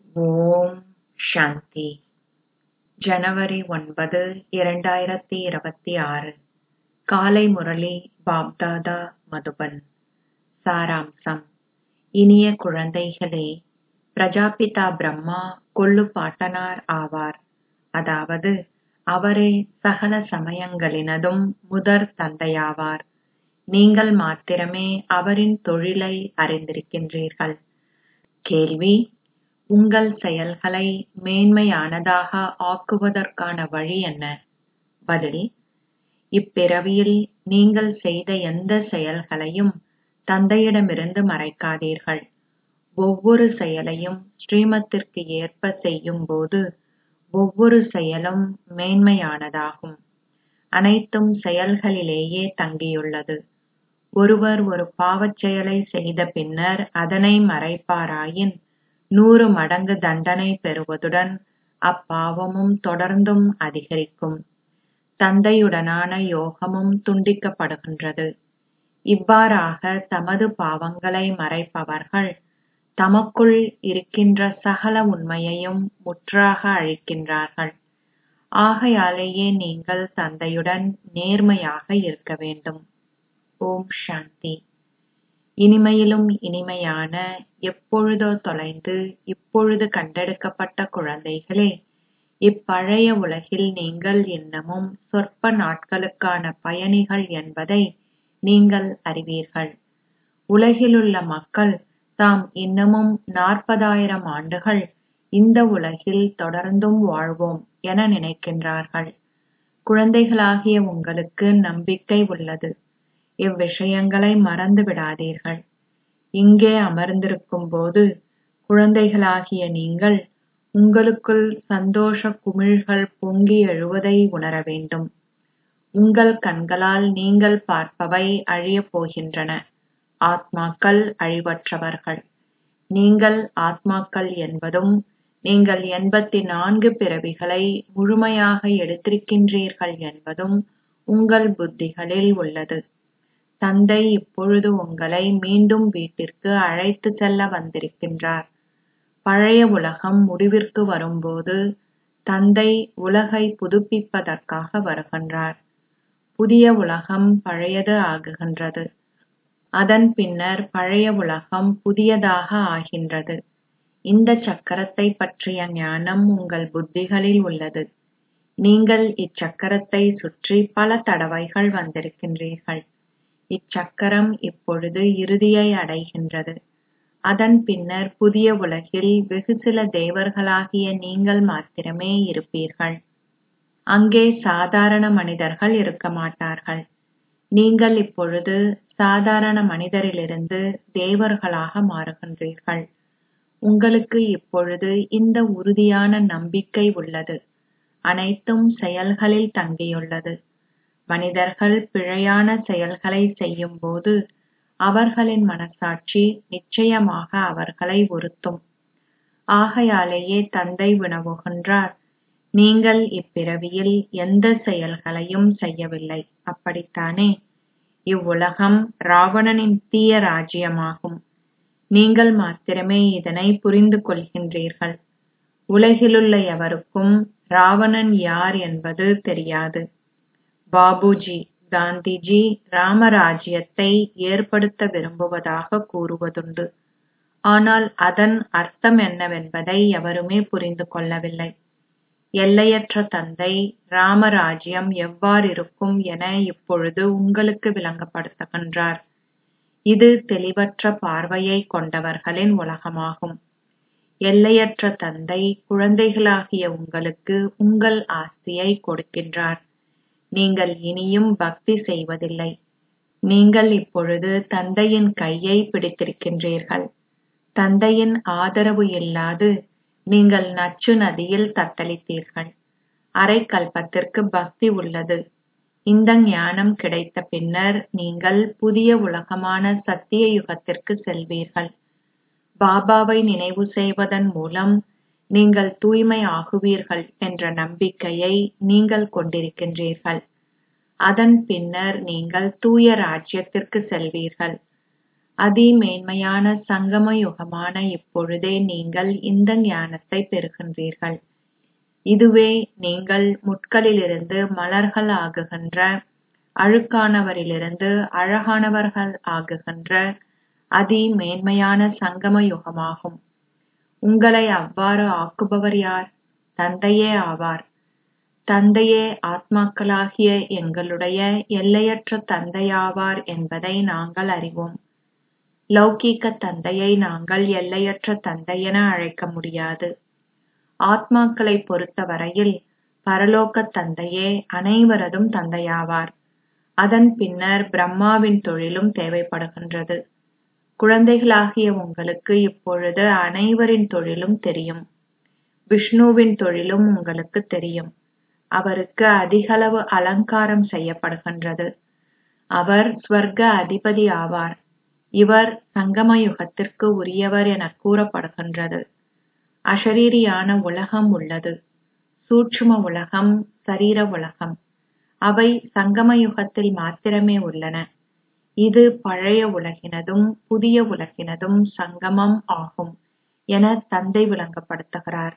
ஓம் சாந்தி ஜனவரி ஒன்பது இரண்டாயிரத்தி இருபத்தி ஆறு காலை முரளி பாப்தாதா மதுபன் சாராம்சம் இனிய குழந்தைகளே பிரஜாபிதா பிரம்மா கொள்ளு பாட்டனார் ஆவார் அதாவது அவரே சகல சமயங்களினதும் முதற் தந்தையாவார் நீங்கள் மாத்திரமே அவரின் தொழிலை அறிந்திருக்கின்றீர்கள் கேள்வி உங்கள் செயல்களை மேன்மையானதாக ஆக்குவதற்கான வழி என்ன பதில் இப்பிறவியில் நீங்கள் செய்த எந்த செயல்களையும் தந்தையிடமிருந்து மறைக்காதீர்கள் ஒவ்வொரு செயலையும் ஸ்ரீமத்திற்கு ஏற்ப செய்யும்போது ஒவ்வொரு செயலும் மேன்மையானதாகும் அனைத்தும் செயல்களிலேயே தங்கியுள்ளது ஒருவர் ஒரு பாவச் செயலை செய்த பின்னர் அதனை மறைப்பாராயின் நூறு மடங்கு தண்டனை பெறுவதுடன் அப்பாவமும் தொடர்ந்தும் அதிகரிக்கும் தந்தையுடனான யோகமும் துண்டிக்கப்படுகின்றது இவ்வாறாக தமது பாவங்களை மறைப்பவர்கள் தமக்குள் இருக்கின்ற சகல உண்மையையும் முற்றாக அழிக்கின்றார்கள் ஆகையாலேயே நீங்கள் தந்தையுடன் நேர்மையாக இருக்க வேண்டும் ஓம் சாந்தி இனிமையிலும் இனிமையான எப்பொழுதோ தொலைந்து இப்பொழுது கண்டெடுக்கப்பட்ட குழந்தைகளே இப்பழைய உலகில் நீங்கள் இன்னமும் சொற்ப நாட்களுக்கான பயணிகள் என்பதை நீங்கள் அறிவீர்கள் உலகிலுள்ள மக்கள் தாம் இன்னமும் நாற்பதாயிரம் ஆண்டுகள் இந்த உலகில் தொடர்ந்தும் வாழ்வோம் என நினைக்கின்றார்கள் குழந்தைகளாகிய உங்களுக்கு நம்பிக்கை உள்ளது இவ்விஷயங்களை மறந்து விடாதீர்கள் இங்கே அமர்ந்திருக்கும் போது குழந்தைகளாகிய நீங்கள் உங்களுக்குள் சந்தோஷ குமிழ்கள் பொங்கி எழுவதை உணர வேண்டும் உங்கள் கண்களால் நீங்கள் பார்ப்பவை அழியப் போகின்றன ஆத்மாக்கள் அழிவற்றவர்கள் நீங்கள் ஆத்மாக்கள் என்பதும் நீங்கள் எண்பத்தி நான்கு பிறவிகளை முழுமையாக எடுத்திருக்கின்றீர்கள் என்பதும் உங்கள் புத்திகளில் உள்ளது தந்தை இப்பொழுது உங்களை மீண்டும் வீட்டிற்கு அழைத்து செல்ல வந்திருக்கின்றார் பழைய உலகம் முடிவிற்கு வரும்போது தந்தை உலகை புதுப்பிப்பதற்காக வருகின்றார் புதிய உலகம் பழையது ஆகுகின்றது அதன் பின்னர் பழைய உலகம் புதியதாக ஆகின்றது இந்த சக்கரத்தை பற்றிய ஞானம் உங்கள் புத்திகளில் உள்ளது நீங்கள் இச்சக்கரத்தை சுற்றி பல தடவைகள் வந்திருக்கின்றீர்கள் இச்சக்கரம் இப்பொழுது இறுதியை அடைகின்றது அதன் பின்னர் புதிய உலகில் வெகு சில தேவர்களாகிய நீங்கள் மாத்திரமே இருப்பீர்கள் அங்கே சாதாரண மனிதர்கள் இருக்க மாட்டார்கள் நீங்கள் இப்பொழுது சாதாரண மனிதரிலிருந்து தேவர்களாக மாறுகின்றீர்கள் உங்களுக்கு இப்பொழுது இந்த உறுதியான நம்பிக்கை உள்ளது அனைத்தும் செயல்களில் தங்கியுள்ளது மனிதர்கள் பிழையான செயல்களை செய்யும்போது அவர்களின் மனசாட்சி நிச்சயமாக அவர்களை உறுத்தும் ஆகையாலேயே தந்தை வினவுகின்றார் நீங்கள் இப்பிறவியில் எந்த செயல்களையும் செய்யவில்லை அப்படித்தானே இவ்வுலகம் ராவணனின் தீய ராஜ்யமாகும் நீங்கள் மாத்திரமே இதனை புரிந்து கொள்கின்றீர்கள் உலகிலுள்ள எவருக்கும் ராவணன் யார் என்பது தெரியாது பாபுஜி காந்திஜி ராமராஜ்யத்தை ஏற்படுத்த விரும்புவதாக கூறுவதுண்டு ஆனால் அதன் அர்த்தம் என்னவென்பதை எவருமே புரிந்து கொள்ளவில்லை எல்லையற்ற தந்தை ராமராஜ்யம் எவ்வாறிருக்கும் என இப்பொழுது உங்களுக்கு விளங்கப்படுத்துகின்றார் இது தெளிவற்ற பார்வையை கொண்டவர்களின் உலகமாகும் எல்லையற்ற தந்தை குழந்தைகளாகிய உங்களுக்கு உங்கள் ஆஸ்தியை கொடுக்கின்றார் நீங்கள் இனியும் பக்தி செய்வதில்லை நீங்கள் இப்பொழுது தந்தையின் கையை பிடித்திருக்கின்றீர்கள் தந்தையின் ஆதரவு இல்லாது நீங்கள் நச்சு நதியில் தத்தளித்தீர்கள் அரை கல்பத்திற்கு பக்தி உள்ளது இந்த ஞானம் கிடைத்த பின்னர் நீங்கள் புதிய உலகமான சத்திய யுகத்திற்கு செல்வீர்கள் பாபாவை நினைவு செய்வதன் மூலம் நீங்கள் தூய்மை ஆகுவீர்கள் என்ற நம்பிக்கையை நீங்கள் கொண்டிருக்கின்றீர்கள் அதன் பின்னர் நீங்கள் தூய ராஜ்யத்திற்கு செல்வீர்கள் அதிமேன்மையான சங்கம யுகமான இப்பொழுதே நீங்கள் இந்த ஞானத்தை பெறுகின்றீர்கள் இதுவே நீங்கள் முட்களிலிருந்து மலர்கள் ஆகுகின்ற அழுக்கானவரிலிருந்து அழகானவர்கள் ஆகுகின்ற அதிமேன்மையான சங்கம யுகமாகும் உங்களை அவ்வாறு ஆக்குபவர் யார் தந்தையே ஆவார் தந்தையே ஆத்மாக்களாகிய எங்களுடைய எல்லையற்ற தந்தையாவார் என்பதை நாங்கள் அறிவோம் லௌகீக தந்தையை நாங்கள் எல்லையற்ற தந்தையென அழைக்க முடியாது ஆத்மாக்களை பொறுத்தவரையில் பரலோக தந்தையே அனைவரதும் தந்தையாவார் அதன் பின்னர் பிரம்மாவின் தொழிலும் தேவைப்படுகின்றது குழந்தைகளாகிய உங்களுக்கு இப்பொழுது அனைவரின் தொழிலும் தெரியும் விஷ்ணுவின் தொழிலும் உங்களுக்கு தெரியும் அவருக்கு அதிகளவு அலங்காரம் செய்யப்படுகின்றது அவர் ஸ்வர்க அதிபதி ஆவார் இவர் சங்கம யுகத்திற்கு உரியவர் என கூறப்படுகின்றது அஷரீரியான உலகம் உள்ளது சூட்சும உலகம் சரீர உலகம் அவை சங்கம யுகத்தில் மாத்திரமே உள்ளன இது பழைய உலகினதும் புதிய உலகினதும் சங்கமம் ஆகும் என தந்தை விளங்கப்படுத்துகிறார்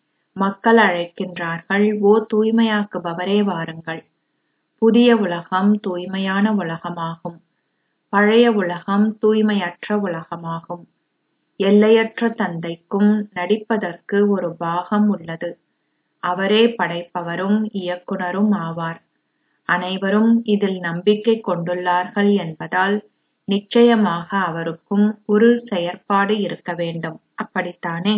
மக்கள் அழைக்கின்றார்கள் ஓ தூய்மையாக்குபவரே வாருங்கள் புதிய உலகம் தூய்மையான உலகமாகும் பழைய உலகம் தூய்மையற்ற உலகமாகும் எல்லையற்ற தந்தைக்கும் நடிப்பதற்கு ஒரு பாகம் உள்ளது அவரே படைப்பவரும் இயக்குனரும் ஆவார் அனைவரும் இதில் நம்பிக்கை கொண்டுள்ளார்கள் என்பதால் நிச்சயமாக அவருக்கும் ஒரு செயற்பாடு இருக்க வேண்டும் அப்படித்தானே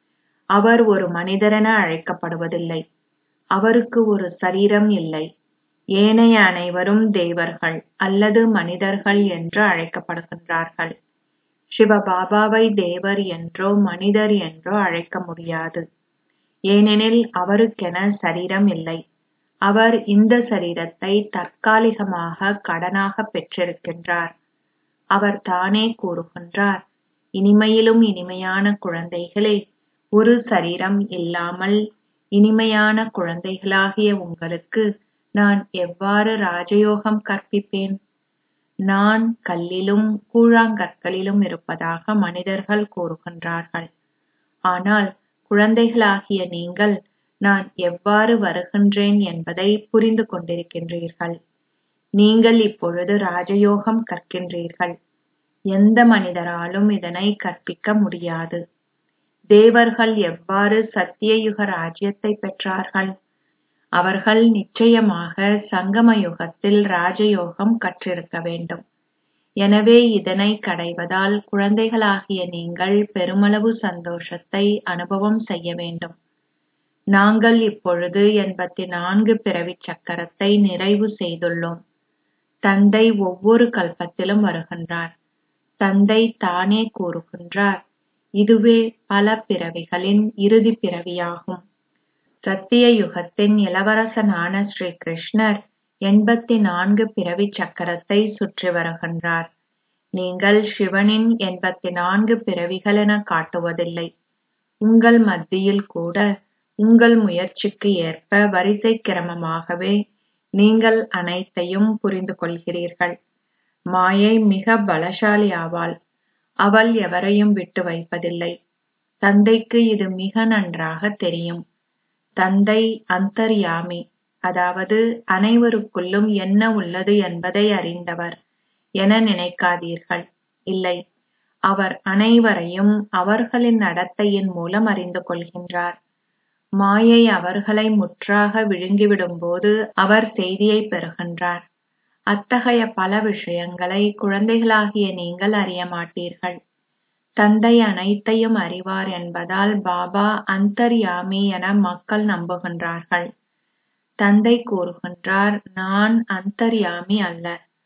அவர் ஒரு மனிதரென அழைக்கப்படுவதில்லை அவருக்கு ஒரு சரீரம் இல்லை ஏனைய அனைவரும் தேவர்கள் அல்லது மனிதர்கள் என்று அழைக்கப்படுகின்றார்கள் சிவபாபாவை தேவர் என்றோ மனிதர் என்றோ அழைக்க முடியாது ஏனெனில் அவருக்கென சரீரம் இல்லை அவர் இந்த சரீரத்தை தற்காலிகமாக கடனாக பெற்றிருக்கின்றார் அவர் தானே கூறுகின்றார் இனிமையிலும் இனிமையான குழந்தைகளே ஒரு சரீரம் இல்லாமல் இனிமையான குழந்தைகளாகிய உங்களுக்கு நான் எவ்வாறு ராஜயோகம் கற்பிப்பேன் நான் கல்லிலும் கூழாங்கற்களிலும் இருப்பதாக மனிதர்கள் கூறுகின்றார்கள் ஆனால் குழந்தைகளாகிய நீங்கள் நான் எவ்வாறு வருகின்றேன் என்பதை புரிந்து கொண்டிருக்கின்றீர்கள் நீங்கள் இப்பொழுது ராஜயோகம் கற்கின்றீர்கள் எந்த மனிதராலும் இதனை கற்பிக்க முடியாது தேவர்கள் எவ்வாறு சத்தியயுக ராஜ்யத்தை பெற்றார்கள் அவர்கள் நிச்சயமாக சங்கம யுகத்தில் ராஜயோகம் கற்றிருக்க வேண்டும் எனவே இதனை கடைவதால் குழந்தைகளாகிய நீங்கள் பெருமளவு சந்தோஷத்தை அனுபவம் செய்ய வேண்டும் நாங்கள் இப்பொழுது எண்பத்தி நான்கு பிறவிச் சக்கரத்தை நிறைவு செய்துள்ளோம் தந்தை ஒவ்வொரு கல்பத்திலும் வருகின்றார் தந்தை தானே கூறுகின்றார் இதுவே பல பிறவிகளின் இறுதி பிறவியாகும் சத்திய யுகத்தின் இளவரசனான ஸ்ரீ கிருஷ்ணர் எண்பத்தி நான்கு பிறவி சக்கரத்தை சுற்றி வருகின்றார் நீங்கள் சிவனின் எண்பத்தி நான்கு பிறவிகள் என காட்டுவதில்லை உங்கள் மத்தியில் கூட உங்கள் முயற்சிக்கு ஏற்ப வரிசை கிரமமாகவே நீங்கள் அனைத்தையும் புரிந்து கொள்கிறீர்கள் மாயை மிக பலசாலி ஆவாள் அவள் எவரையும் விட்டு வைப்பதில்லை தந்தைக்கு இது மிக நன்றாக தெரியும் தந்தை அந்தர்யாமி அதாவது அனைவருக்குள்ளும் என்ன உள்ளது என்பதை அறிந்தவர் என நினைக்காதீர்கள் இல்லை அவர் அனைவரையும் அவர்களின் நடத்தையின் மூலம் அறிந்து கொள்கின்றார் மாயை அவர்களை முற்றாக விழுங்கிவிடும்போது அவர் செய்தியை பெறுகின்றார் அத்தகைய பல விஷயங்களை குழந்தைகளாகிய நீங்கள் அறிய மாட்டீர்கள் தந்தை அனைத்தையும் அறிவார் என்பதால் பாபா அந்தர்யாமி என மக்கள் நம்புகின்றார்கள் தந்தை கூறுகின்றார் நான் அந்தர்யாமி அல்ல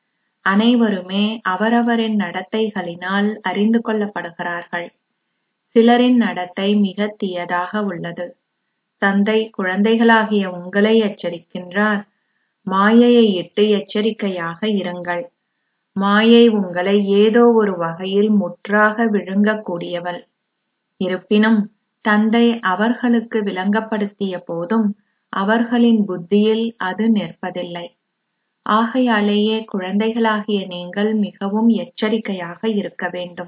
அனைவருமே அவரவரின் நடத்தைகளினால் அறிந்து கொள்ளப்படுகிறார்கள் சிலரின் நடத்தை மிக தீயதாக உள்ளது தந்தை குழந்தைகளாகிய உங்களை எச்சரிக்கின்றார் மாயையை இட்டு எச்சரிக்கையாக இருங்கள் மாயை உங்களை ஏதோ ஒரு வகையில் முற்றாக விழுங்கக்கூடியவள் இருப்பினும் தந்தை அவர்களுக்கு விளங்கப்படுத்திய போதும் அவர்களின் புத்தியில் அது நிற்பதில்லை ஆகையாலேயே குழந்தைகளாகிய நீங்கள் மிகவும் எச்சரிக்கையாக இருக்க வேண்டும்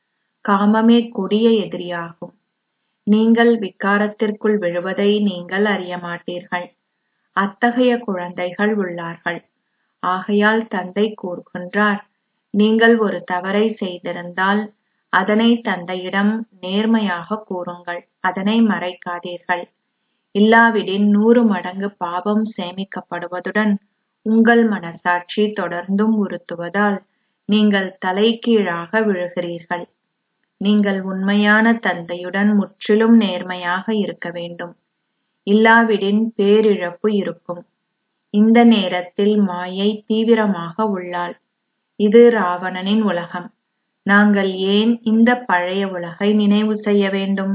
காமமே கொடிய எதிரியாகும் நீங்கள் விகாரத்திற்குள் விழுவதை நீங்கள் அறிய மாட்டீர்கள் அத்தகைய குழந்தைகள் உள்ளார்கள் ஆகையால் தந்தை கூறுகின்றார் நீங்கள் ஒரு தவறை செய்திருந்தால் அதனை தந்தையிடம் நேர்மையாக கூறுங்கள் அதனை மறைக்காதீர்கள் இல்லாவிடின் நூறு மடங்கு பாவம் சேமிக்கப்படுவதுடன் உங்கள் மனசாட்சி தொடர்ந்தும் உறுத்துவதால் நீங்கள் தலைகீழாக விழுகிறீர்கள் நீங்கள் உண்மையான தந்தையுடன் முற்றிலும் நேர்மையாக இருக்க வேண்டும் இல்லாவிடின் பேரிழப்பு இருக்கும் இந்த நேரத்தில் மாயை தீவிரமாக உள்ளாள் இது ராவணனின் உலகம் நாங்கள் ஏன் இந்த பழைய உலகை நினைவு செய்ய வேண்டும்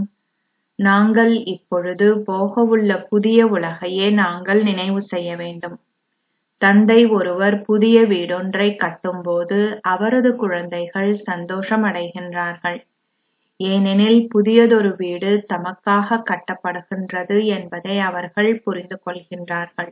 நாங்கள் இப்பொழுது போகவுள்ள புதிய உலகையே நாங்கள் நினைவு செய்ய வேண்டும் தந்தை ஒருவர் புதிய வீடொன்றை கட்டும்போது அவரது குழந்தைகள் சந்தோஷம் அடைகின்றார்கள் ஏனெனில் புதியதொரு வீடு தமக்காக கட்டப்படுகின்றது என்பதை அவர்கள் புரிந்து கொள்கின்றார்கள்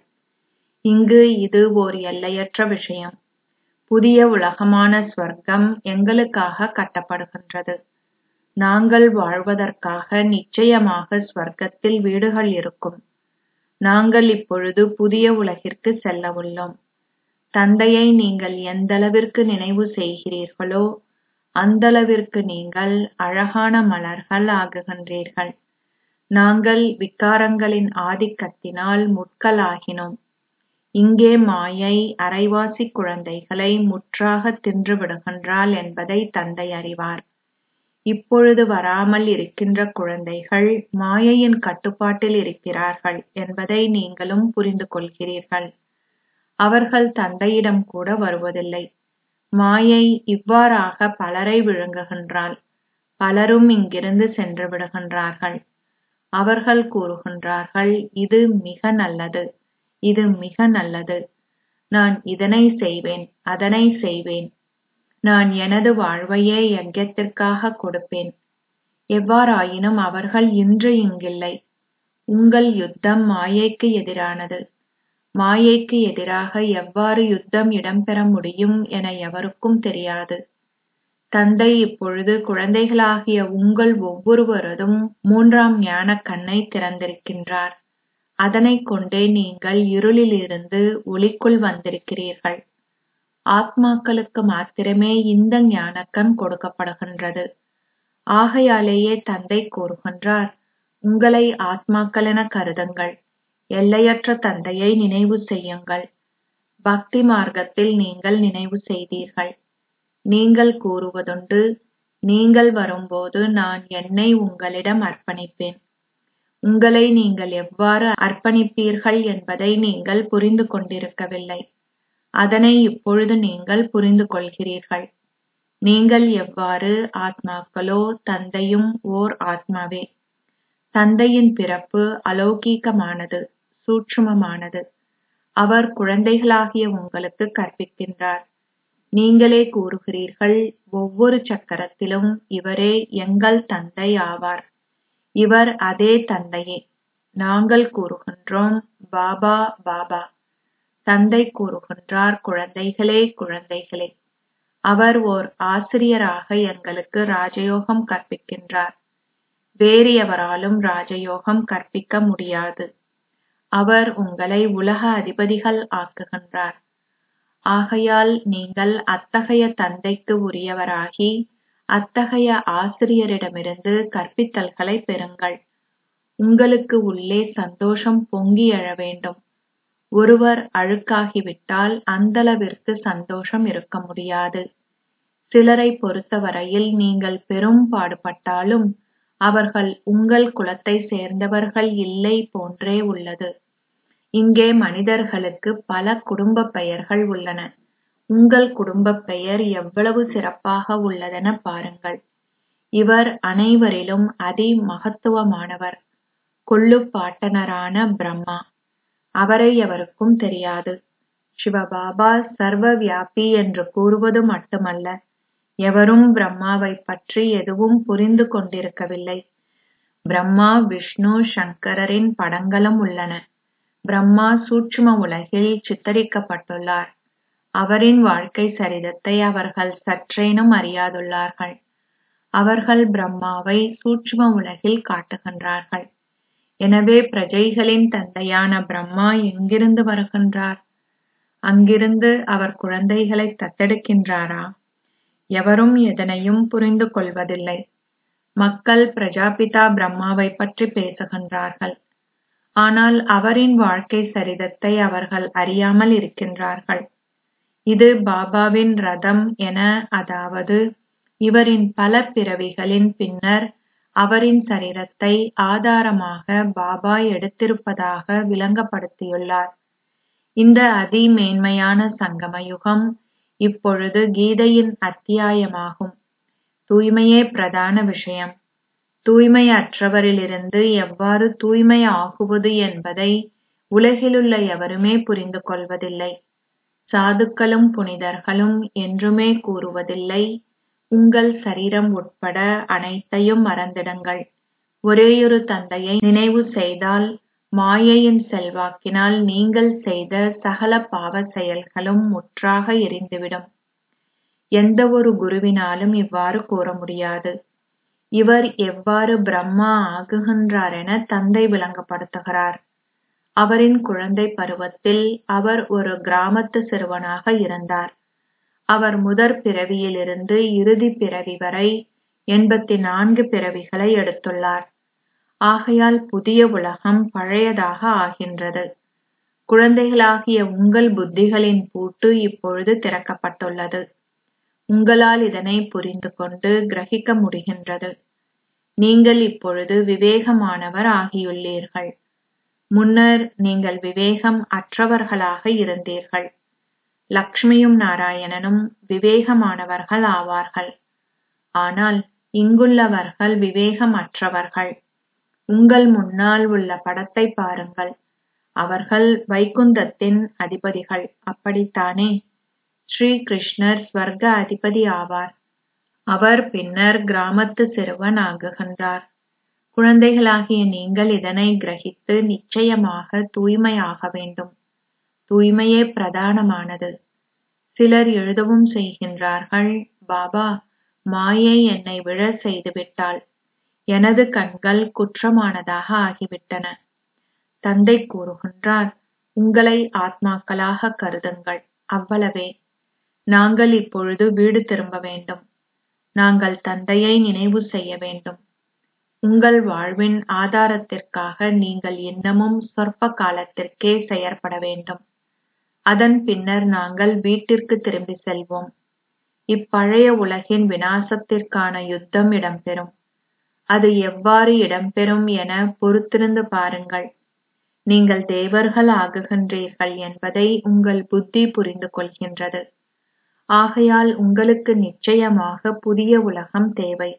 இங்கு இது ஓர் எல்லையற்ற விஷயம் புதிய உலகமான ஸ்வர்க்கம் எங்களுக்காக கட்டப்படுகின்றது நாங்கள் வாழ்வதற்காக நிச்சயமாக ஸ்வர்க்கத்தில் வீடுகள் இருக்கும் நாங்கள் இப்பொழுது புதிய உலகிற்கு செல்ல உள்ளோம் தந்தையை நீங்கள் எந்தளவிற்கு நினைவு செய்கிறீர்களோ அந்தளவிற்கு நீங்கள் அழகான மலர்கள் ஆகுகின்றீர்கள் நாங்கள் விகாரங்களின் ஆதிக்கத்தினால் முட்களாகினோம் இங்கே மாயை அரைவாசி குழந்தைகளை முற்றாக தின்று விடுகின்றாள் என்பதை தந்தை அறிவார் இப்பொழுது வராமல் இருக்கின்ற குழந்தைகள் மாயையின் கட்டுப்பாட்டில் இருக்கிறார்கள் என்பதை நீங்களும் புரிந்து கொள்கிறீர்கள் அவர்கள் தந்தையிடம் கூட வருவதில்லை மாயை இவ்வாறாக பலரை விழுங்குகின்றாள் பலரும் இங்கிருந்து சென்று விடுகின்றார்கள் அவர்கள் கூறுகின்றார்கள் இது மிக நல்லது இது மிக நல்லது நான் இதனை செய்வேன் அதனை செய்வேன் நான் எனது வாழ்வையே யஜ்யத்திற்காக கொடுப்பேன் எவ்வாறாயினும் அவர்கள் இன்று இங்கில்லை உங்கள் யுத்தம் மாயைக்கு எதிரானது மாயைக்கு எதிராக எவ்வாறு யுத்தம் இடம்பெற முடியும் என எவருக்கும் தெரியாது தந்தை இப்பொழுது குழந்தைகளாகிய உங்கள் ஒவ்வொருவரதும் மூன்றாம் ஞான கண்ணை திறந்திருக்கின்றார் அதனைக் கொண்டே நீங்கள் இருளிலிருந்து ஒளிக்குள் வந்திருக்கிறீர்கள் ஆத்மாக்களுக்கு மாத்திரமே இந்த ஞானக்கண் கொடுக்கப்படுகின்றது ஆகையாலேயே தந்தை கூறுகின்றார் உங்களை ஆத்மாக்களென கருதுங்கள் எல்லையற்ற தந்தையை நினைவு செய்யுங்கள் பக்தி மார்க்கத்தில் நீங்கள் நினைவு செய்தீர்கள் நீங்கள் கூறுவதுண்டு நீங்கள் வரும்போது நான் என்னை உங்களிடம் அர்ப்பணிப்பேன் உங்களை நீங்கள் எவ்வாறு அர்ப்பணிப்பீர்கள் என்பதை நீங்கள் புரிந்து கொண்டிருக்கவில்லை அதனை இப்பொழுது நீங்கள் புரிந்து கொள்கிறீர்கள் நீங்கள் எவ்வாறு ஆத்மாக்களோ தந்தையும் ஓர் ஆத்மாவே தந்தையின் பிறப்பு அலௌகீகமானது சூட்சுமமானது அவர் குழந்தைகளாகிய உங்களுக்கு கற்பிக்கின்றார் நீங்களே கூறுகிறீர்கள் ஒவ்வொரு சக்கரத்திலும் இவரே எங்கள் தந்தை ஆவார் இவர் அதே தந்தையே நாங்கள் கூறுகின்றோம் பாபா பாபா தந்தை கூறுகின்றார் குழந்தைகளே குழந்தைகளே அவர் ஓர் ஆசிரியராக எங்களுக்கு ராஜயோகம் கற்பிக்கின்றார் வேறு எவராலும் ராஜயோகம் கற்பிக்க முடியாது அவர் உங்களை உலக அதிபதிகள் ஆக்குகின்றார் ஆகையால் நீங்கள் அத்தகைய தந்தைக்கு உரியவராகி அத்தகைய ஆசிரியரிடமிருந்து கற்பித்தல்களை பெறுங்கள் உங்களுக்கு உள்ளே சந்தோஷம் பொங்கி எழ வேண்டும் ஒருவர் அழுக்காகிவிட்டால் அந்தளவிற்கு சந்தோஷம் இருக்க முடியாது சிலரை பொறுத்தவரையில் நீங்கள் பெரும் பாடுபட்டாலும் அவர்கள் உங்கள் குலத்தை சேர்ந்தவர்கள் இல்லை போன்றே உள்ளது இங்கே மனிதர்களுக்கு பல குடும்ப பெயர்கள் உள்ளன உங்கள் குடும்ப பெயர் எவ்வளவு சிறப்பாக உள்ளதென பாருங்கள் இவர் அனைவரிலும் அதி மகத்துவமானவர் கொள்ளுப்பாட்டனரான பிரம்மா அவரை எவருக்கும் தெரியாது சிவபாபா சர்வ வியாபி என்று கூறுவது மட்டுமல்ல எவரும் பிரம்மாவை பற்றி எதுவும் புரிந்து கொண்டிருக்கவில்லை பிரம்மா விஷ்ணு சங்கரரின் படங்களும் உள்ளன பிரம்மா சூட்சும உலகில் சித்தரிக்கப்பட்டுள்ளார் அவரின் வாழ்க்கை சரிதத்தை அவர்கள் சற்றேனும் அறியாதுள்ளார்கள் அவர்கள் பிரம்மாவை சூட்சும உலகில் காட்டுகின்றார்கள் எனவே பிரஜைகளின் தந்தையான பிரம்மா எங்கிருந்து வருகின்றார் அங்கிருந்து அவர் குழந்தைகளை தத்தெடுக்கின்றாரா எவரும் எதனையும் புரிந்து கொள்வதில்லை மக்கள் பிரஜாபிதா பிரம்மாவை பற்றி பேசுகின்றார்கள் ஆனால் அவரின் வாழ்க்கை சரிதத்தை அவர்கள் அறியாமல் இருக்கின்றார்கள் இது பாபாவின் ரதம் என அதாவது இவரின் பல பிறவிகளின் பின்னர் அவரின் சரீரத்தை ஆதாரமாக பாபா எடுத்திருப்பதாக விளங்கப்படுத்தியுள்ளார் இந்த அதி மேன்மையான சங்கம யுகம் இப்பொழுது கீதையின் அத்தியாயமாகும் தூய்மையே பிரதான விஷயம் தூய்மையற்றவரிலிருந்து எவ்வாறு தூய்மை ஆகுவது என்பதை உலகிலுள்ள எவருமே புரிந்து கொள்வதில்லை சாதுக்களும் புனிதர்களும் என்றுமே கூறுவதில்லை உங்கள் சரீரம் உட்பட அனைத்தையும் மறந்திடுங்கள் ஒரேயொரு தந்தையை நினைவு செய்தால் மாயையின் செல்வாக்கினால் நீங்கள் செய்த சகல பாவ செயல்களும் முற்றாக எரிந்துவிடும் எந்த ஒரு குருவினாலும் இவ்வாறு கூற முடியாது இவர் எவ்வாறு பிரம்மா ஆகுகின்றார் என தந்தை விளங்கப்படுத்துகிறார் அவரின் குழந்தை பருவத்தில் அவர் ஒரு கிராமத்து சிறுவனாக இருந்தார் அவர் முதற் பிறவியிலிருந்து இறுதி பிறவி வரை எண்பத்தி நான்கு பிறவிகளை எடுத்துள்ளார் ஆகையால் புதிய உலகம் பழையதாக ஆகின்றது குழந்தைகளாகிய உங்கள் புத்திகளின் பூட்டு இப்பொழுது திறக்கப்பட்டுள்ளது உங்களால் இதனை புரிந்து கொண்டு கிரகிக்க முடிகின்றது நீங்கள் இப்பொழுது விவேகமானவர் ஆகியுள்ளீர்கள் முன்னர் நீங்கள் விவேகம் அற்றவர்களாக இருந்தீர்கள் லக்ஷ்மியும் நாராயணனும் விவேகமானவர்கள் ஆவார்கள் ஆனால் இங்குள்ளவர்கள் விவேகம் அற்றவர்கள் உங்கள் முன்னால் உள்ள படத்தை பாருங்கள் அவர்கள் வைகுந்தத்தின் அதிபதிகள் அப்படித்தானே ஸ்ரீ கிருஷ்ணர் ஸ்வர்க அதிபதி ஆவார் அவர் பின்னர் கிராமத்து சிறுவன் ஆகுகின்றார் குழந்தைகளாகிய நீங்கள் இதனை கிரகித்து நிச்சயமாக தூய்மையாக வேண்டும் தூய்மையே பிரதானமானது சிலர் எழுதவும் செய்கின்றார்கள் பாபா மாயை என்னை விழ செய்துவிட்டாள் எனது கண்கள் குற்றமானதாக ஆகிவிட்டன தந்தை கூறுகின்றார் உங்களை ஆத்மாக்களாக கருதுங்கள் அவ்வளவே நாங்கள் இப்பொழுது வீடு திரும்ப வேண்டும் நாங்கள் தந்தையை நினைவு செய்ய வேண்டும் உங்கள் வாழ்வின் ஆதாரத்திற்காக நீங்கள் இன்னமும் சொற்ப காலத்திற்கே செயற்பட வேண்டும் அதன் பின்னர் நாங்கள் வீட்டிற்கு திரும்பி செல்வோம் இப்பழைய உலகின் வினாசத்திற்கான யுத்தம் இடம்பெறும் அது எவ்வாறு இடம்பெறும் என பொறுத்திருந்து பாருங்கள் நீங்கள் தேவர்கள் ஆகுகின்றீர்கள் என்பதை உங்கள் புத்தி புரிந்து கொள்கின்றது ஆகையால் உங்களுக்கு நிச்சயமாக புதிய உலகம் தேவை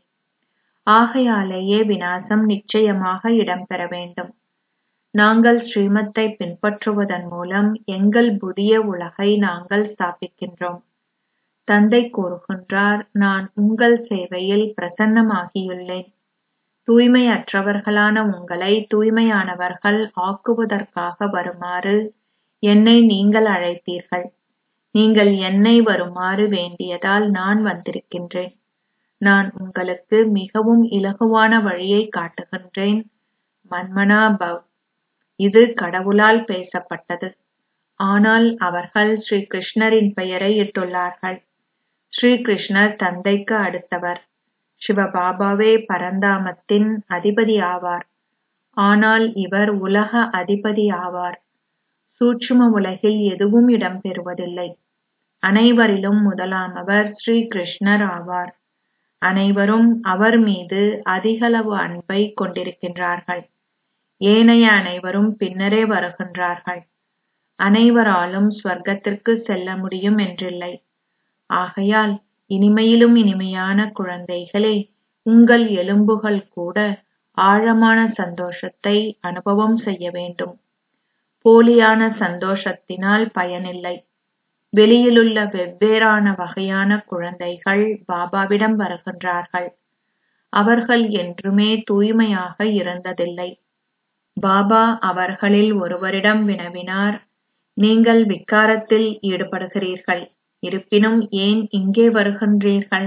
ஆகையாலேயே வினாசம் நிச்சயமாக இடம்பெற வேண்டும் நாங்கள் ஸ்ரீமத்தை பின்பற்றுவதன் மூலம் எங்கள் புதிய உலகை நாங்கள் ஸ்தாபிக்கின்றோம் தந்தை கூறுகின்றார் நான் உங்கள் சேவையில் பிரசன்னமாகியுள்ளேன் தூய்மையற்றவர்களான உங்களை தூய்மையானவர்கள் ஆக்குவதற்காக வருமாறு என்னை நீங்கள் அழைத்தீர்கள் நீங்கள் என்னை வருமாறு வேண்டியதால் நான் வந்திருக்கின்றேன் நான் உங்களுக்கு மிகவும் இலகுவான வழியை காட்டுகின்றேன் மன்மனா பவ் இது கடவுளால் பேசப்பட்டது ஆனால் அவர்கள் ஸ்ரீ கிருஷ்ணரின் பெயரை இட்டுள்ளார்கள் ஸ்ரீ கிருஷ்ணர் தந்தைக்கு அடுத்தவர் சிவபாபாவே பரந்தாமத்தின் அதிபதி ஆவார் ஆனால் இவர் உலக அதிபதி ஆவார் சூட்சும உலகில் எதுவும் இடம்பெறுவதில்லை அனைவரிலும் முதலாமவர் ஸ்ரீ கிருஷ்ணர் ஆவார் அனைவரும் அவர் மீது அதிகளவு அன்பை கொண்டிருக்கின்றார்கள் ஏனைய அனைவரும் பின்னரே வருகின்றார்கள் அனைவராலும் ஸ்வர்க்கத்திற்கு செல்ல முடியும் என்றில்லை ஆகையால் இனிமையிலும் இனிமையான குழந்தைகளே உங்கள் எலும்புகள் கூட ஆழமான சந்தோஷத்தை அனுபவம் செய்ய வேண்டும் போலியான சந்தோஷத்தினால் பயனில்லை வெளியிலுள்ள வெவ்வேறான வகையான குழந்தைகள் பாபாவிடம் வருகின்றார்கள் அவர்கள் என்றுமே தூய்மையாக இருந்ததில்லை பாபா அவர்களில் ஒருவரிடம் வினவினார் நீங்கள் விக்காரத்தில் ஈடுபடுகிறீர்கள் இருப்பினும் ஏன் இங்கே வருகின்றீர்கள்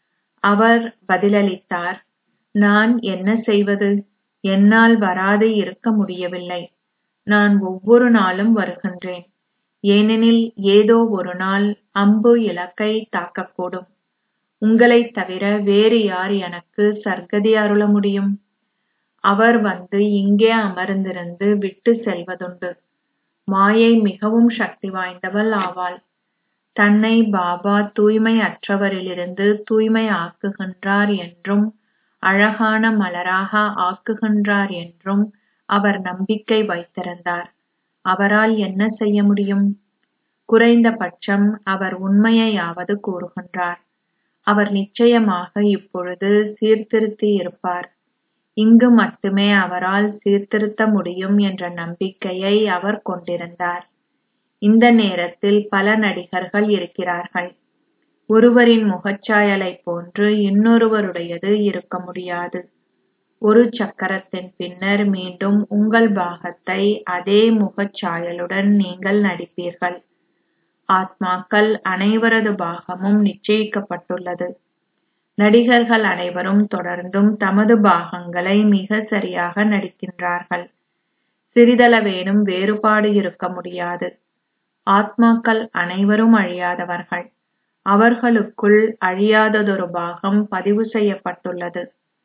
அவர் பதிலளித்தார் நான் என்ன செய்வது என்னால் வராது இருக்க முடியவில்லை நான் ஒவ்வொரு நாளும் வருகின்றேன் ஏனெனில் ஏதோ ஒரு நாள் அம்பு இலக்கை தாக்கக்கூடும் உங்களைத் தவிர வேறு யார் எனக்கு சர்க்கதி அருள முடியும் அவர் வந்து இங்கே அமர்ந்திருந்து விட்டு செல்வதுண்டு மாயை மிகவும் சக்தி வாய்ந்தவள் ஆவாள் தன்னை பாபா தூய்மை அற்றவரிலிருந்து தூய்மை ஆக்குகின்றார் என்றும் அழகான மலராக ஆக்குகின்றார் என்றும் அவர் நம்பிக்கை வைத்திருந்தார் அவரால் என்ன செய்ய முடியும் குறைந்தபட்சம் அவர் உண்மையையாவது கூறுகின்றார் அவர் நிச்சயமாக இப்பொழுது சீர்திருத்தி இருப்பார் இங்கு மட்டுமே அவரால் சீர்திருத்த முடியும் என்ற நம்பிக்கையை அவர் கொண்டிருந்தார் இந்த நேரத்தில் பல நடிகர்கள் இருக்கிறார்கள் ஒருவரின் முகச்சாயலைப் போன்று இன்னொருவருடையது இருக்க முடியாது ஒரு சக்கரத்தின் பின்னர் மீண்டும் உங்கள் பாகத்தை அதே முகச்சாயலுடன் நீங்கள் நடிப்பீர்கள் ஆத்மாக்கள் அனைவரது பாகமும் நிச்சயிக்கப்பட்டுள்ளது நடிகர்கள் அனைவரும் தொடர்ந்தும் தமது பாகங்களை மிக சரியாக நடிக்கின்றார்கள் சிறிதளவேனும் வேறுபாடு இருக்க முடியாது ஆத்மாக்கள் அனைவரும் அழியாதவர்கள் அவர்களுக்குள் அழியாததொரு பாகம் பதிவு செய்யப்பட்டுள்ளது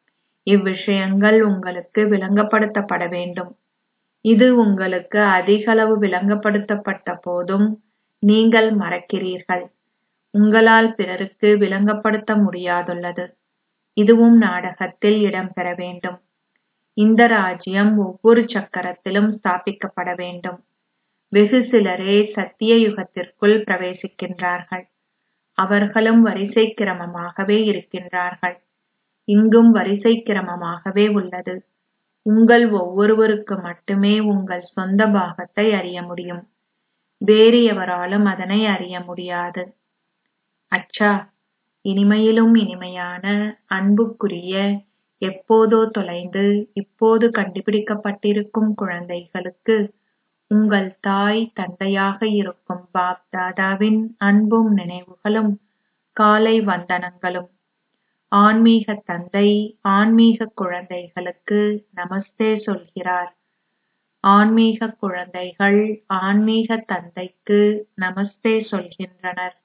இவ்விஷயங்கள் உங்களுக்கு விளங்கப்படுத்தப்பட வேண்டும் இது உங்களுக்கு அதிகளவு விளங்கப்படுத்தப்பட்ட போதும் நீங்கள் மறக்கிறீர்கள் உங்களால் பிறருக்கு விளங்கப்படுத்த முடியாதுள்ளது இதுவும் நாடகத்தில் இடம்பெற வேண்டும் இந்த ராஜ்யம் ஒவ்வொரு சக்கரத்திலும் ஸ்தாபிக்கப்பட வேண்டும் வெகு சிலரே சத்திய யுகத்திற்குள் பிரவேசிக்கின்றார்கள் அவர்களும் வரிசை கிரமமாகவே இருக்கின்றார்கள் இங்கும் வரிசை கிரமமாகவே உள்ளது உங்கள் ஒவ்வொருவருக்கு மட்டுமே உங்கள் சொந்த பாகத்தை அறிய முடியும் வேறு எவராலும் அதனை அறிய முடியாது அச்சா இனிமையிலும் இனிமையான அன்புக்குரிய எப்போதோ தொலைந்து இப்போது கண்டுபிடிக்கப்பட்டிருக்கும் குழந்தைகளுக்கு உங்கள் தாய் தந்தையாக இருக்கும் பாப் தாதாவின் அன்பும் நினைவுகளும் காலை வந்தனங்களும் ஆன்மீக தந்தை ஆன்மீக குழந்தைகளுக்கு நமஸ்தே சொல்கிறார் ஆன்மீக குழந்தைகள் ஆன்மீக தந்தைக்கு நமஸ்தே சொல்கின்றனர்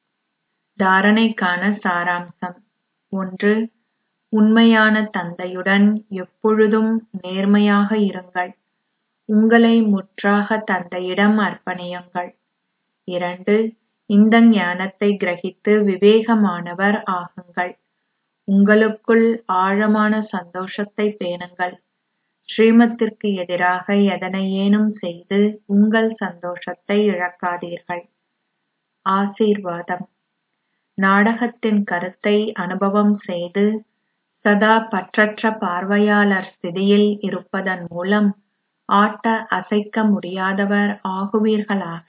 தாரணைக்கான சாராம்சம் ஒன்று உண்மையான தந்தையுடன் எப்பொழுதும் நேர்மையாக இருங்கள் உங்களை முற்றாக தந்தையிடம் அர்ப்பணியுங்கள் இரண்டு இந்த ஞானத்தை கிரகித்து விவேகமானவர் ஆகுங்கள் உங்களுக்குள் ஆழமான சந்தோஷத்தை பேணுங்கள் ஸ்ரீமத்திற்கு எதிராக எதனையேனும் செய்து உங்கள் சந்தோஷத்தை இழக்காதீர்கள் ஆசீர்வாதம் நாடகத்தின் கருத்தை அனுபவம் செய்து சதா பற்றற்ற பார்வையாளர் ஸ்திதியில் இருப்பதன் மூலம் ஆட்ட அசைக்க முடியாதவர் ஆகுவீர்களாக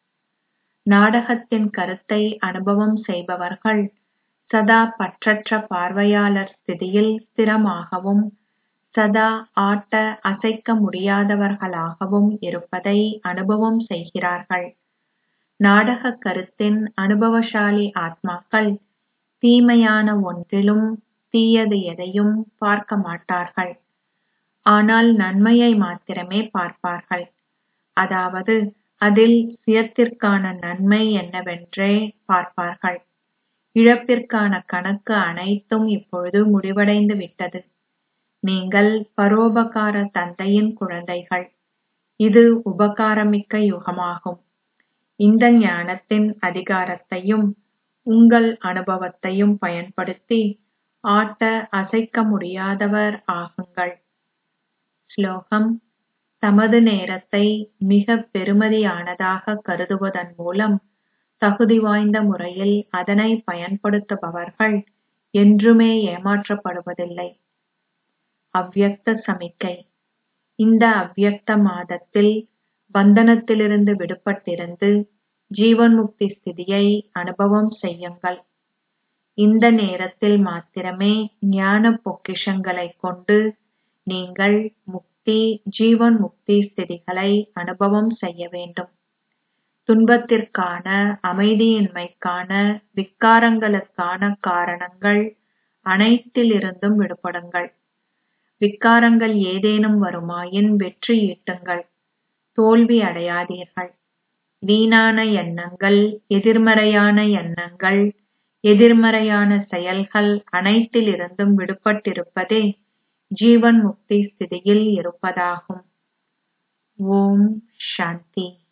நாடகத்தின் கருத்தை அனுபவம் செய்பவர்கள் சதா பற்றற்ற பார்வையாளர் ஸ்திதியில் ஸ்திரமாகவும் சதா ஆட்ட அசைக்க முடியாதவர்களாகவும் இருப்பதை அனுபவம் செய்கிறார்கள் நாடக கருத்தின் அனுபவசாலி ஆத்மாக்கள் தீமையான ஒன்றிலும் தீயது எதையும் பார்க்க மாட்டார்கள் ஆனால் நன்மையை மாத்திரமே பார்ப்பார்கள் அதாவது அதில் சுயத்திற்கான நன்மை என்னவென்றே பார்ப்பார்கள் இழப்பிற்கான கணக்கு அனைத்தும் இப்பொழுது முடிவடைந்து விட்டது நீங்கள் பரோபகார தந்தையின் குழந்தைகள் இது உபகாரமிக்க யுகமாகும் இந்த ஞானத்தின் அதிகாரத்தையும் உங்கள் அனுபவத்தையும் பயன்படுத்தி ஆட்ட அசைக்க முடியாதவர் ஆகுங்கள் ஸ்லோகம் தமது நேரத்தை மிக பெருமதியானதாக கருதுவதன் மூலம் தகுதி வாய்ந்த முறையில் அதனை பயன்படுத்துபவர்கள் என்றுமே ஏமாற்றப்படுவதில்லை அவ்யக்த சமிக்கை இந்த அவ்யக்த மாதத்தில் பந்தனத்திலிருந்து விடுபட்டிருந்து ஜீவன்முக்தி ஸ்திதியை அனுபவம் செய்யுங்கள் இந்த நேரத்தில் மாத்திரமே ஞான பொக்கிஷங்களைக் கொண்டு நீங்கள் முக்தி முக்தி ஜீவன் முக்தி ஸ்திதிகளை அனுபவம் செய்ய வேண்டும் துன்பத்திற்கான அமைதியின்மைக்கான விக்காரங்களுக்கான காரணங்கள் அனைத்திலிருந்தும் விடுபடுங்கள் விக்காரங்கள் ஏதேனும் வருமாயின் வெற்றி ஈட்டுங்கள் தோல்வி அடையாதீர்கள் வீணான எண்ணங்கள் எதிர்மறையான எண்ணங்கள் எதிர்மறையான செயல்கள் அனைத்திலிருந்தும் விடுபட்டிருப்பதே ஜீவன் முக்தி ஸ்திதியில் இருப்பதாகும் ஓம் சாந்தி